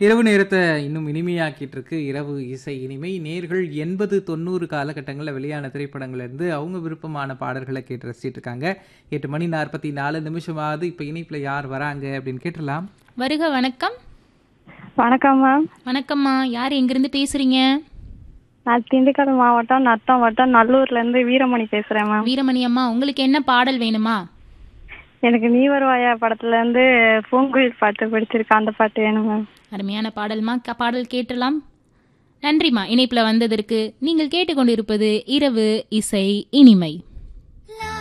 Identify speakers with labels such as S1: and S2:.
S1: இரவு நேரத்தை இன்னும் இனிமையாக்கிட்டு இருக்கு இரவு இசை இனிமை நேர்கள் எண்பது தொண்ணூறு காலகட்டங்களில் வெளியான திரைப்படங்கள்ல இருந்து அவங்க விருப்பமான பாடல்களை கேட்டு ரசிச்சிட்டு இருக்காங்க எட்டு மணி நாற்பத்தி நாலு நிமிஷமாவது இப்போ இணைப்புல யார் வராங்க அப்படின்னு கேட்டலாம்
S2: வருக வணக்கம்
S3: வணக்கம் மேம்
S2: வணக்கம்மா யார் எங்கிருந்து பேசுறீங்க
S3: நான் திண்டுக்கல் மாவட்டம் நத்தம் வட்டம் நல்லூர்ல இருந்து வீரமணி பேசுறேன் மேம்
S2: வீரமணி அம்மா உங்களுக்கு என்ன பாடல் வேணுமா
S3: எனக்கு நீ வருவாயா படத்துல இருந்து பூங்குயில் பாட்டு பிடிச்சிருக்கு அந்த பாட்டு வேணும் மேம்
S2: அருமையான பாடல்மா க- பாடல் கேட்டலாம் நன்றிம்மா இணைப்புல வந்ததற்கு நீங்கள் கேட்டுக்கொண்டிருப்பது இரவு இசை இனிமை